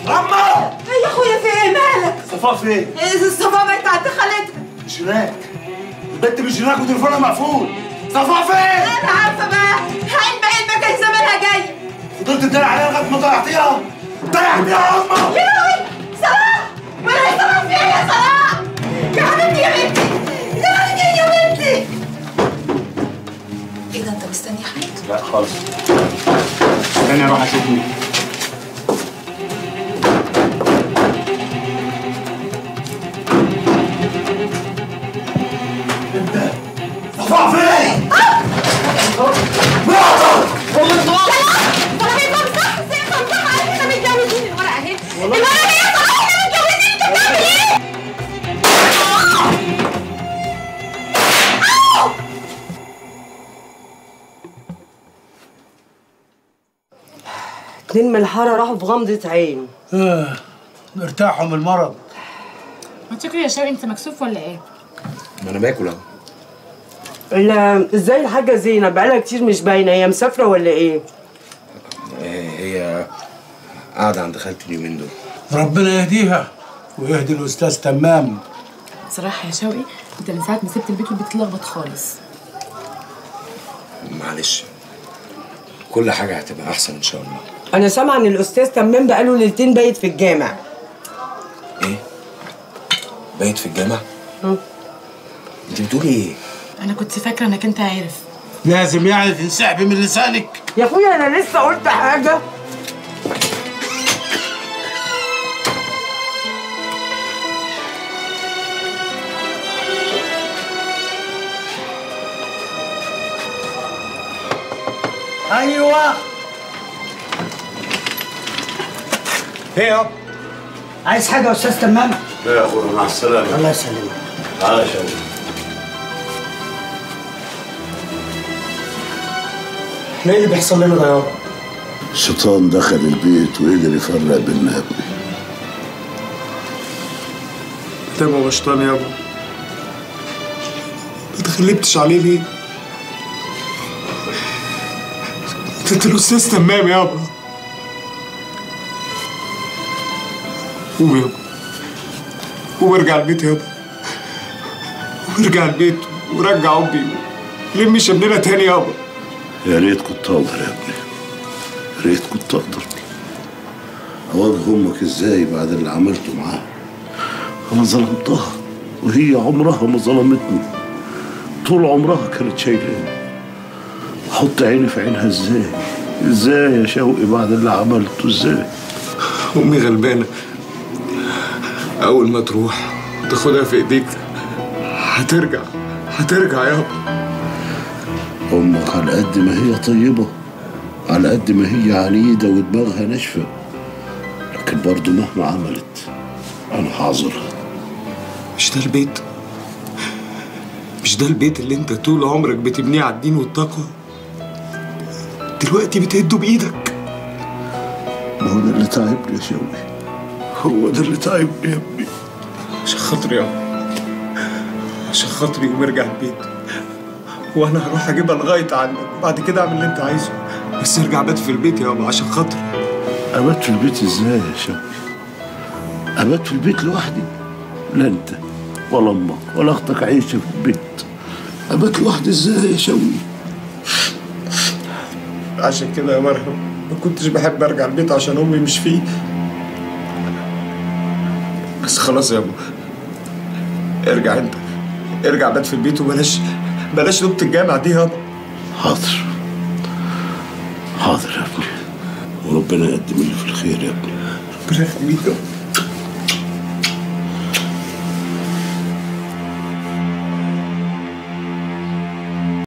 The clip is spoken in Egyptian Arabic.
عمو يا اخويا في ايه مالك؟ صفاء فين؟ الصفا بقت عند خالتها مش هناك البنت مش هناك وتليفونها مقفول صفاء فين؟ انا عارفه بقى علم علمك جاي زمانها جاي فضلت تدلع عليها لغايه ما ضيعتيها ضيعتيها يا امه يا لهوي صلاح ولا يا صلاح في ايه يا صلاح؟ يا حبيبتي يا بنتي يا حبيبتي يا بنتي ايه ده انت مستني حاجه؟ لا خالص استني اروح اشوف مين صفاء فين؟ اتنين من الحارة راحوا في غمضة عين آه، ارتاحوا من المرض ما تشكري يا شوقي انت مكسوف ولا ايه؟ ما انا باكل اهو ال- ازاي الحاجة زينب بقالها كتير مش باينة هي مسافرة ولا ايه؟ إيه، هي قاعده عند خالتي اليومين دول ربنا يهديها ويهدي الاستاذ تمام بصراحه يا شوقي انت من ساعه ما سبت البيت والبيت اتلخبط خالص معلش كل حاجه هتبقى احسن ان شاء الله أنا سامعة إن الأستاذ تمام بقاله ليلتين بايت في الجامع ايه بايت في الجامع انت بتقولي ايه انا كنت فاكره انك انت عارف لازم يعني تنسحبي من لسانك يا أخويا أنا لسه قلت حاجة ايوه ايه يابا عايز حاجة يا أستاذ تمام؟ لا يا اخويا مع السلامه الله يسلمك تعالى يا شباب احنا ايه اللي بيحصل لنا ده يابا؟ الشيطان دخل البيت وقدر يفرق بيننا يا ابني تابع شيطان يابا ما تغلبتش عليه ليه؟ انت الاستاذ تمام يابا قوم يابا قوم ارجع البيت يابا قوم ارجع البيت ورجع امي لم شملنا تاني يابا يا ريت كنت اقدر يا ابني يا ريت كنت اقدر اواجه امك ازاي بعد اللي عملته معاها انا ظلمتها وهي عمرها ما ظلمتني طول عمرها كانت شايلاني احط عيني في عينها ازاي ازاي يا شوقي بعد اللي عملته ازاي امي غلبانه اول ما تروح تاخدها في ايديك هترجع هترجع يابا امك على قد ما هي طيبه على قد ما هي عنيده ودماغها ناشفه لكن برضه مهما عملت انا هعذرها مش ده البيت مش ده البيت اللي انت طول عمرك بتبنيه على الدين والتقوى دلوقتي بتهده بايدك ما هو ده اللي تعبني يا شوقي هو ده اللي تعبني يا ابني عشان خاطري يابا عشان خاطري قوم ارجع البيت وانا هروح اجيبها لغايه عندك وبعد كده اعمل اللي انت عايزه بس ارجع بات في البيت يابا عشان خاطري ابات في البيت ازاي يا شوقي ابات في البيت لوحدي لا انت ولا امك ولا اختك عايشه في البيت ابات لوحدي ازاي يا شوقي عشان كده يا مرهم ما كنتش بحب ارجع البيت عشان امي مش فيه بس خلاص يا ابو ارجع انت ارجع بات في البيت وبلاش بلاش نوبة الجامع دي يابا حاضر حاضر يا ابني وربنا يقدم اللي في الخير يا ابني ربنا يخليك يابا